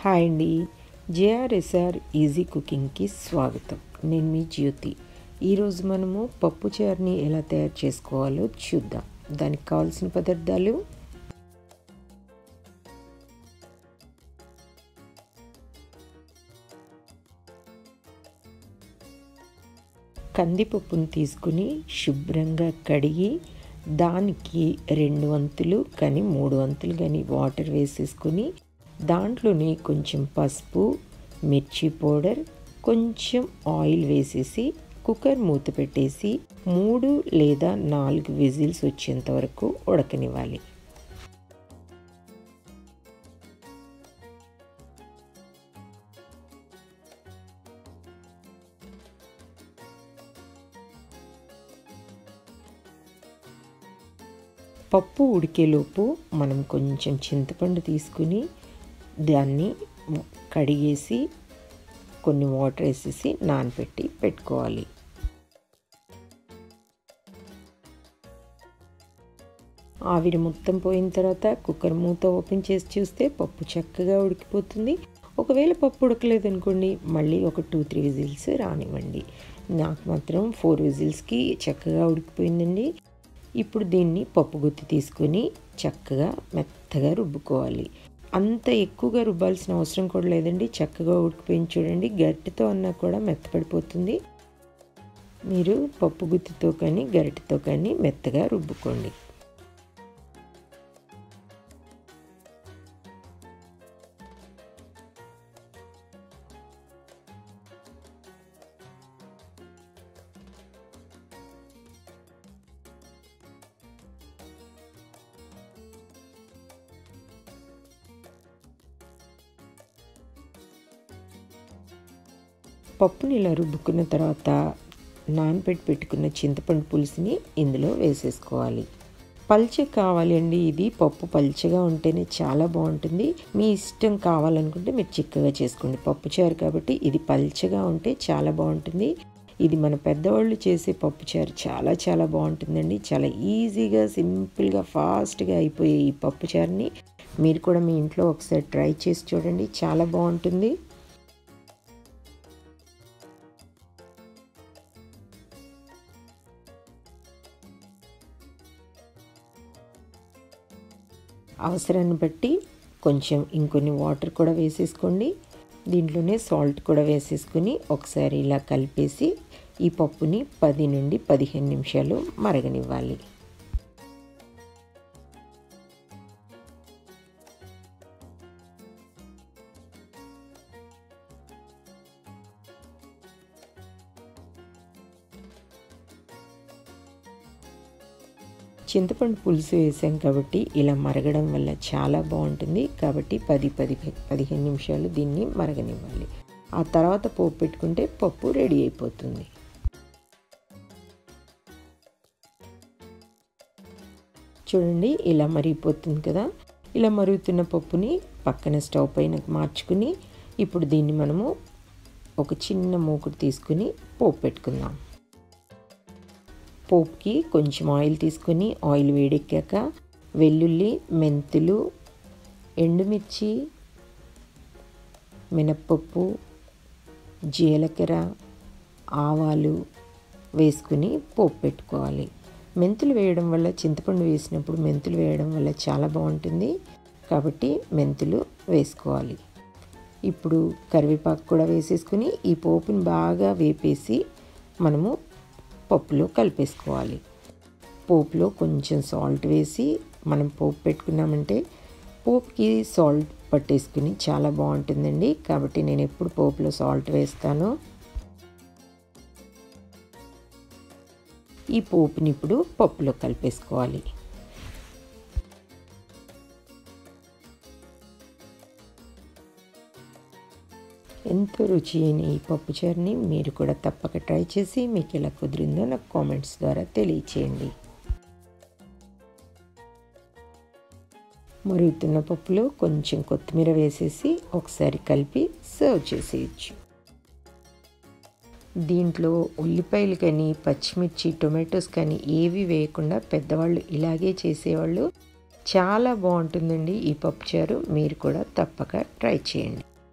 hi అండి జేఆర్ఎస్ఆర్ easy కుకింగ్కి స్వాగతం నేను మీ జ్యోతి ఈరోజు మనము పప్పు చారుని ఎలా తయారు చేసుకోవాలో చూద్దాం దానికి కావాల్సిన పదార్థాలు కందిపప్పును తీసుకుని శుభ్రంగా కడిగి దానికి రెండు వంతులు కానీ మూడు వంతులు కానీ వాటర్ వేసేసుకొని దాంట్లోనే కొంచెం పసుపు మిర్చి పౌడర్ కొంచెం ఆయిల్ వేసేసి కుక్కర్ మూత పెట్టేసి మూడు లేదా నాలుగు విజిల్స్ వచ్చేంత వరకు ఉడకనివ్వాలి పప్పు ఉడికేలోపు మనం కొంచెం చింతపండు తీసుకుని దాన్ని కడిగేసి కొన్ని వాటర్ వేసేసి నానబెట్టి పెట్టుకోవాలి ఆవిరి మొత్తం పోయిన తర్వాత కుక్కర్ మూత ఓపెన్ చేసి చూస్తే పప్పు చక్కగా ఉడికిపోతుంది ఒకవేళ పప్పు ఉడకలేదు అనుకోండి మళ్ళీ ఒక టూ త్రీ విజిల్స్ రానివ్వండి నాకు మాత్రం ఫోర్ విజిల్స్కి చక్కగా ఉడికిపోయిందండి ఇప్పుడు దీన్ని పప్పు గుత్తి తీసుకొని చక్కగా మెత్తగా రుబ్బుకోవాలి అంత ఎక్కువగా రుబ్బాల్సిన అవసరం కూడా లేదండి చక్కగా ఉడికిపోయింది చూడండి గరిటెతో అన్నా కూడా మెత్తపడిపోతుంది మీరు పప్పు గుత్తితో కానీ గరిటెతో కానీ మెత్తగా రుబ్బుకోండి పప్పుని ఇలా రుబ్బుకున్న తర్వాత నానబెట్టి పెట్టుకున్న చింతపండు పులుసుని ఇందులో వేసేసుకోవాలి పల్చ కావాలి అండి ఇది పప్పు పల్చగా ఉంటేనే చాలా బాగుంటుంది మీ ఇష్టం కావాలనుకుంటే మీరు చిక్కగా చేసుకోండి పప్పు చారు కాబట్టి ఇది పల్చగా ఉంటే చాలా బాగుంటుంది ఇది మన పెద్దవాళ్ళు చేసే పప్పు చారు చాలా చాలా బాగుంటుందండి చాలా ఈజీగా సింపుల్గా ఫాస్ట్గా అయిపోయే ఈ పప్పు చారుని మీరు కూడా మీ ఇంట్లో ఒకసారి ట్రై చేసి చూడండి చాలా బాగుంటుంది అవసరాన్ని బట్టి కొంచెం ఇంకొన్ని వాటర్ కూడా వేసేసుకోండి దీంట్లోనే సాల్ట్ కూడా వేసేసుకుని ఒకసారి ఇలా కలిపేసి ఈ పప్పుని పది నుండి పదిహేను నిమిషాలు మరగనివ్వాలి చింతపండు పులుసు వేసాం కాబట్టి ఇలా మరగడం వల్ల చాలా బాగుంటుంది కాబట్టి పది పది పదిహేను నిమిషాలు దీన్ని మరగనివ్వాలి ఆ తర్వాత పోపు పెట్టుకుంటే పప్పు రెడీ అయిపోతుంది చూడండి ఇలా మరిగిపోతుంది కదా ఇలా మరుగుతున్న పప్పుని పక్కన స్టవ్ పైన మార్చుకుని ఇప్పుడు దీన్ని మనము ఒక చిన్న మూకుడు తీసుకుని పోపు పెట్టుకుందాం పోపుకి కొంచెం ఆయిల్ తీసుకొని ఆయిల్ వేడెక్కాక వెల్లుల్లి మెంతులు ఎండుమిర్చి మినప్పప్పు జీలకర్ర ఆవాలు వేసుకుని పోపు పెట్టుకోవాలి మెంతులు వేయడం వల్ల చింతపండు వేసినప్పుడు మెంతులు వేయడం వల్ల చాలా బాగుంటుంది కాబట్టి మెంతులు వేసుకోవాలి ఇప్పుడు కరివేపాకు కూడా వేసేసుకుని ఈ పోపుని బాగా వేపేసి మనము పప్పులో కలిపేసుకోవాలి పోపులో కొంచెం సాల్ట్ వేసి మనం పోపు పెట్టుకున్నామంటే పోపుకి సాల్ట్ పట్టేసుకుని చాలా బాగుంటుందండి కాబట్టి నేను ఎప్పుడు పోపులో సాల్ట్ వేస్తాను ఈ పోపుని ఇప్పుడు పప్పులో కలిపేసుకోవాలి ఎంతో రుచి అయిన ఈ పప్పుచారుని మీరు కూడా తప్పక ట్రై చేసి మీకు ఎలా కుదిరిందో నాకు కామెంట్స్ ద్వారా తెలియచేయండి మరుగుతున్న పప్పులో కొంచెం కొత్తిమీర వేసేసి ఒకసారి కలిపి సర్వ్ చేసేయచ్చు దీంట్లో ఉల్లిపాయలు కానీ పచ్చిమిర్చి టొమాటోస్ కానీ ఏవి వేయకుండా పెద్దవాళ్ళు ఇలాగే చేసేవాళ్ళు చాలా బాగుంటుందండి ఈ పప్పుచారు మీరు కూడా తప్పక ట్రై చేయండి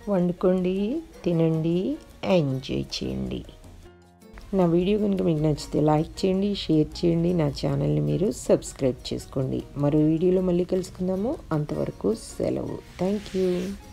వండుకోండి తినండి ఎంజాయ్ చేయండి నా వీడియో కనుక మీకు నచ్చితే లైక్ చేయండి షేర్ చేయండి నా ఛానల్ని మీరు సబ్స్క్రైబ్ చేసుకోండి మరో వీడియోలో మళ్ళీ కలుసుకుందాము అంతవరకు సెలవు థ్యాంక్ యూ